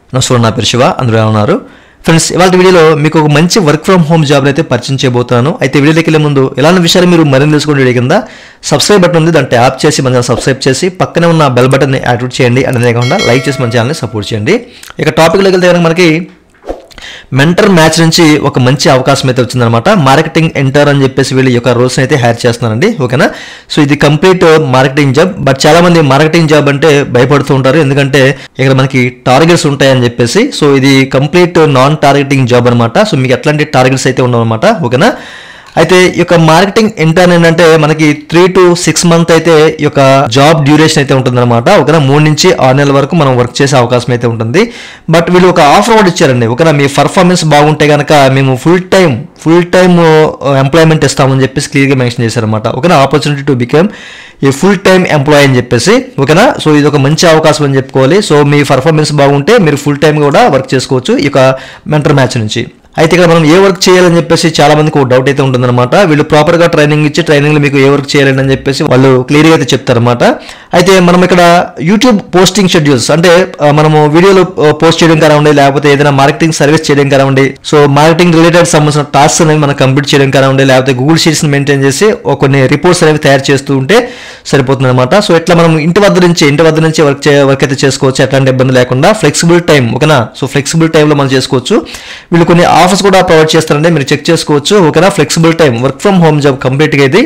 నమస్కారం నా పేరు శివ అందరూ ఎలా ఉన్నారు ఫ్రెండ్స్ ఇవాళ వీడియోలో మీకు ఒక మంచి వర్క్ ఫ్రమ్ హోమ్ జాబ్ అయితే పరిచయం చేయబోతున్నాను అయితే వీడియోలోకి వెళ్ళే ముందు ఇలాంటి విషయాలు మీరు మరింత తెలుసుకునే వీడియో కింద సబ్స్క్రైబ్ బటన్ ఉంది దాన్ని ట్యాప్ చేసి మన సబ్స్క్రైబ్ చేసి పక్కనే ఉన్న బెల్ బటన్ని యాక్టివేట్ చేయండి అదే కాకుండా లైక్ చేసి మన ఛానల్ని సపోర్ట్ చేయండి ఇక టాపిక్లోకి వెళ్తే కనుక మనకి మెంటర్ మ్యాచ్ నుంచి ఒక మంచి అవకాశం అయితే వచ్చిందనమాట మార్కెటింగ్ ఎంటర్ అని చెప్పేసి వీళ్ళు ఈ యొక్క రోల్స్ అయితే హైర్ చేస్తున్నారండి ఓకేనా సో ఇది కంప్లీట్ మార్కెటింగ్ జాబ్ బట్ చాలా మంది మార్కెటింగ్ జాబ్ అంటే భయపడుతూ ఉంటారు ఎందుకంటే ఇక్కడ మనకి టార్గెట్స్ ఉంటాయని చెప్పేసి సో ఇది కంప్లీట్ నాన్ టార్గెటింగ్ జాబ్ అనమాట సో మీకు ఎట్లాంటి టార్గెట్స్ అయితే ఉండవు అనమాట ఓకేనా అయితే ఈ యొక్క మార్కెటింగ్ ఇంటర్న్ ఏంటంటే మనకి త్రీ టు సిక్స్ మంత్ అయితే ఈ యొక్క జాబ్ డ్యూరేషన్ అయితే ఉంటుంది అనమాట ఓకేనా మూడు నుంచి ఆరు నెలల వరకు మనం వర్క్ చేసే అవకాశం అయితే ఉంటుంది బట్ వీళ్ళు ఒక ఆఫర్ కూడా ఇచ్చారండి ఓకేనా మీ పర్ఫార్మెన్స్ బాగుంటే కనుక మేము full time full time employment ఇస్తామని చెప్పేసి క్లియర్గా మెన్షన్ చేశారనమాట ఓకేనా ఆపర్చునిటీ టు బికమ్ ఈ ఫుల్ టైం ఎంప్లాయ్ అని చెప్పేసి ఓకేనా సో ఇది ఒక మంచి అవకాశం అని చెప్పుకోవాలి సో మీ పర్ఫార్మెన్స్ బాగుంటే మీరు ఫుల్ టైం కూడా వర్క్ చేసుకోవచ్చు ఈ యొక్క మెంటర్ మ్యాచ్ నుంచి అయితే ఇక్కడ మనం ఏ వర్క్ చేయాలని చెప్పేసి చాలా మందికి ఒక డౌట్ అయితే ఉంటుందన్నమాట వీళ్ళు ప్రాపర్ గా ట్రైనింగ్ ఇచ్చి ట్రైనింగ్ లో మీకు ఏ వర్క్ చేయాలని అని చెప్పేసి వాళ్ళు క్లియర్ గా అయితే చెప్తారన్నమాట అయితే మనం ఇక్కడ యూట్యూబ్ పోస్టింగ్ షెడ్యూల్స్ అంటే ఆ, మనము వీడియోలు పోస్ట్ చేయడం కానివ్వండి లేకపోతే ఏదైనా మార్కెటింగ్ సర్వీస్ చేయడం కానివ్వండి సో మార్కెటింగ్ రిలేటెడ్ సంబంధించిన టాస్క్స్ అనేవి మనం కంప్లీట్ చేయడం కానివ్వండి లేకపోతే గూగుల్ షీట్స్ మెయింటైన్ చేసి ఒక కొన్ని రిపోర్ట్స్ అనేవి తయారు చేస్తూ ఉంటే సరిపోతుంది అనమాట సో ఇట్లా మనం ఇంటి వద్ద నుంచి ఇంటి వద్ద నుంచి వర్క్ చే వర్క్ అయితే చేసుకోవచ్చు ఎట్లాంటి ఇబ్బంది లేకుండా ఫ్లెక్సిబుల్ టైం ఓకేనా సో ఫ్లెక్సిబుల్ టైంలో మనం చేసుకోవచ్చు వీళ్ళు కొన్ని ఆఫర్స్ కూడా ప్రొవైడ్ చేస్తారండి మీరు చెక్ చేసుకోవచ్చు ఓకేనా flexible time work from home job కంప్లీట్గా ఇది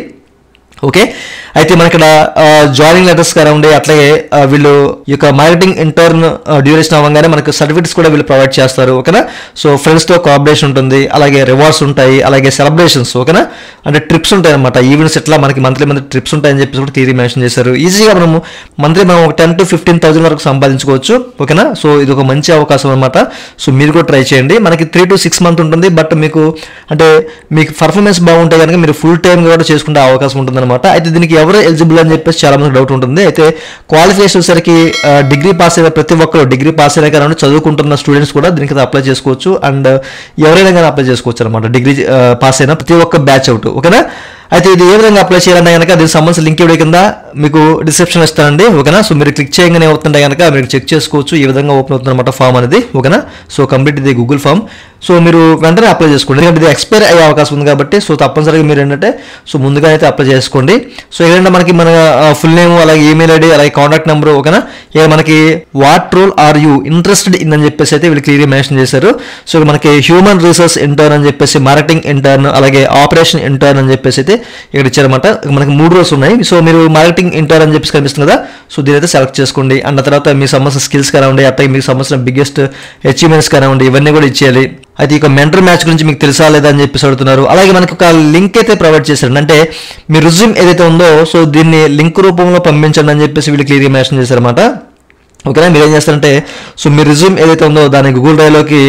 ఓకే అయితే మన ఇక్కడ జాయినింగ్ లెటర్స్ కానివ్వండి అట్లాగే ఆ, వీళ్ళు ఈ యొక్క మార్కెటింగ్ ఇంటర్న్ డ్యూరేషన్ అవ్వగానే మనకు సర్టిఫికెట్స్ కూడా వీళ్ళు ప్రొవైడ్ చేస్తారు ఓకేనా సో ఫ్రెండ్స్తో కోఆపరేషన్ ఉంటుంది అలాగే రివార్డ్స్ ఉంటాయి అలాగే సెలబ్రేషన్స్ ఓకేనా అంటే ట్రిప్స్ ఉంటాయి అనమాట ఈవెంట్స్ ఇట్లా మనకి మంత్లీ మంత్లీ ట్రిప్స్ ఉంటాయని చెప్పేసి కూడా తీరి మెన్షన్ చేశారు ఈజీగా మనము మంత్లీ మనం ఒక టెన్ టు ఫిఫ్టీన్ థౌసండ్ వరకు సంపాదించుకోవచ్చు ఓకేనా సో ఇది ఒక మంచి అవకాశం అనమాట సో మీరు కూడా ట్రై చేయండి మనకి త్రీ టు సిక్స్ మంత్ ఉంటుంది బట్ మీకు అంటే మీకు పర్ఫార్మెన్స్ బాగుంటే కనుక మీరు ఫుల్ టైం కూడా చేసుకునే అవకాశం ఉంటుందన్నమాట అయితే దీనికి ఎవరు ఎలిజిబుల్ అని చెప్పేసి చాలా మంది డౌట్ ఉంటుంది అయితే క్వాలిఫికేషన్ సరికి డిగ్రీ పాస్ అయిన ప్రతి ఒక్కరు డిగ్రీ పాస్ అయినా కానీ చదువుకుంటున్న స్టూడెంట్స్ కూడా దీనికి అప్లై చేసుకోవచ్చు అండ్ ఎవరైనా కానీ అప్లై చేసుకోవచ్చు అనమాట డిగ్రీ పాస్ అయిన ప్రతి ఒక్క బ్యాచ్ అవుట్ ఓకేనా అయితే ఇది ఏ విధంగా అప్లై చేయాలంటే కనుక దీనికి సంబంధించిన లింక్ ఇవ్వడం కింద మీకు డిస్క్రిప్షన్ ఇస్తానండి ఓకేనా సో మీరు క్లిక్ చేయగానే అవుతుంటే కనుక మీరు చెక్ చేసుకోవచ్చు ఈ విధంగా ఓపెన్ అవుతుంది అనమాట ఫామ్ అనేది ఓకేనా సో కంప్లీట్ ఇది గూగుల్ ఫామ్ సో మీరు వెంటనే అప్లై చేసుకోండి ఎందుకంటే ఇది ఎక్స్పైర్ అయ్యే అవకాశం ఉంది కాబట్టి సో తప్పనిసరిగా మీరు ఏంటంటే సో ముందుగా అయితే అప్లై చేసుకోండి సో ఏంటంటే మనకి మన ఫుల్ నేమ్ అలాగే ఈమెయిల్ ఐడి అలాగే కాంటాక్ట్ నెంబర్ ఓకేనా ఇక మనకి what role are you interested in అని చెప్పేసి అయితే వీళ్ళు క్లియర్గా మెన్షన్ చేశారు సో మనకి హ్యూమన్ రీసోర్స్ ఇంటర్న్ అని చెప్పేసి మార్కెటింగ్ ఇంటర్న్ అలాగే ఆపరేషన్ ఇంటర్న్ అని చెప్పేసి అయితే ఇక్కడ ఇచ్చారన్నమాట మనకి మూడు రోజులు ఉన్నాయి సో మీరు మార్కెటింగ్ ఇంటర్న్ అని చెప్పేసి కనిపిస్తుంది కదా సో దీని అయితే సెలెక్ట్ చేసుకోండి అండ్ ఆ తర్వాత మీకు సంబంధించిన స్కిల్స్ కానివ్వండి అట్లాగే మీకు సంబంధించిన బిగ్గెస్ట్ అచీవ్మెంట్స్ కానివ్వండి ఇవన్నీ కూడా ఇచ్చేయాలి అయితే ఇక మెంటర్ మ్యాచ్ గురించి మీకు తెలుసా లేదా అని చెప్పేసి అడుగుతున్నారు అలాగే మనకి ఒక లింక్ అయితే ప్రొవైడ్ చేశారు అంటే మీ రిజ్యూమ్ ఏదైతే ఉందో సో దీన్ని లింక్ రూపంలో పంపించండి అని చెప్పేసి వీళ్ళు క్లియర్గా మెన్షన్ చేశారన్నమాట ఓకేనా మీరు ఏం చేస్తారంటే సో మీ రిజ్యూమ్ ఏదైతే ఉందో దాన్ని గూగుల్ డ్రైవ్లోకి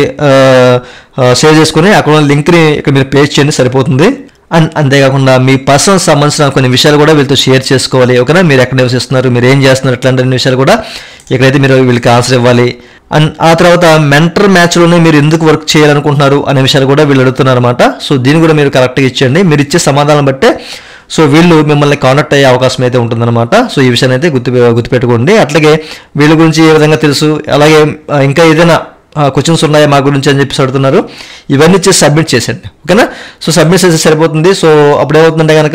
షేర్ చేసుకుని అక్కడ ఉన్న లింక్ని ఇక్కడ మీరు పేస్ట్ చేయండి సరిపోతుంది అండ్ అంతేకాకుండా మీ పర్సనల్ సంబంధించిన కొన్ని విషయాలు కూడా వీళ్ళతో షేర్ చేసుకోవాలి ఓకేనా మీరు ఎక్కడ నివసిస్తున్నారు మీరు ఏం చేస్తున్నారు ఇట్లాంటి అన్ని విషయాలు కూడా ఇక్కడైతే మీరు వీళ్ళకి ఆన్సర్ ఇవ్వాలి అండ్ ఆ తర్వాత మెంటర్ మ్యాచ్లోనే మీరు ఎందుకు వర్క్ చేయాలనుకుంటున్నారు అనే విషయాలు కూడా వీళ్ళు అడుగుతున్నారు అనమాట సో దీన్ని కూడా మీరు కరెక్ట్గా ఇచ్చేయండి మీరు ఇచ్చే సమాధానం బట్టే సో వీళ్ళు మిమ్మల్ని కాంటాక్ట్ అయ్యే అవకాశం అయితే ఉంటుందన్నమాట సో ఈ విషయాన్ని అయితే గుర్తు గుర్తుపెట్టుకోండి అట్లాగే వీళ్ళ గురించి ఏ విధంగా తెలుసు అలాగే ఆ, ఇంకా ఏదైనా క్వశ్చన్స్ ఉన్నాయా మా గురించి అని చెప్పేసి అడుగుతున్నారు ఇవన్నీ చేసి సబ్మిట్ చేసేయండి ఓకేనా సో సబ్మిట్ చేస్తే సరిపోతుంది సో అప్పుడు ఏమవుతుందంటే కనుక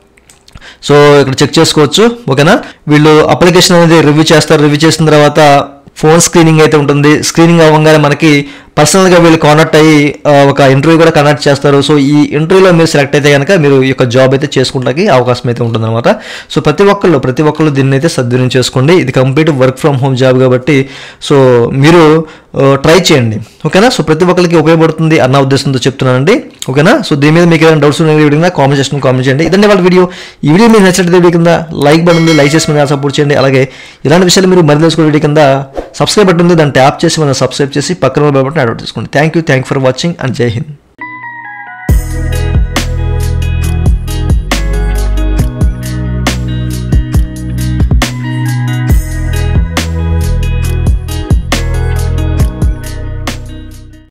సో ఇక్కడ చెక్ చేసుకోవచ్చు ఓకేనా వీళ్ళు అప్లికేషన్ అనేది రివ్యూ చేస్తారు రివ్యూ చేసిన తర్వాత ఫోన్ స్క్రీనింగ్ అయితే ఉంటుంది స్క్రీనింగ్ అవ్వగానే మనకి పర్సనల్గా వీళ్ళు కాంటాక్ట్ అయ్యి ఆ, ఒక ఇంటర్వ్యూ కూడా కండక్ట్ చేస్తారు సో ఈ ఇంటర్వ్యూలో మీరు సెలెక్ట్ అయితే కనుక మీరు ఈ యొక్క జాబ్ అయితే చేసుకుంటానికి అవకాశం అయితే ఉంటుందన్నమాట సో ప్రతి ఒక్కళ్ళు ప్రతి ఒక్కళ్ళు దీన్ని అయితే సద్వినియోగం చేసుకోండి ఇది complete work from home job కాబట్టి సో మీరు ట్రై చేయండి ఓకేనా సో ప్రతి ఒక్కరికి ఉపయోగపడుతుంది అన్న ఉద్దేశంతో చెప్తున్నానండి ఓకేనా సో దీని మీద మీకు ఏదైనా డౌట్స్ ఉన్న వీడియో కింద కామెంట్ సెక్షన్ కామెంట్ చేయండి ఇదండి వాళ్ళ వీడియో ఈ వీడియో మీకు నచ్చినట్లయితే వీడియో కింద లైక్ బటన్ ఉంది లైక్ చేసి మీద సపోర్ట్ చేయండి అలాగే ఇలాంటి విషయాలు మీరు మరి తెలుసుకునే వీడియో కింద సబ్స్క్రైబ్ బటన్ ఉంది దాన్ని ట్యాప్ చేసి మనం సబ్స్క్రైబ్ చేసి పక్కన బటన్ యాడ్ చేసుకోండి thank you thank for watching and Jai Hind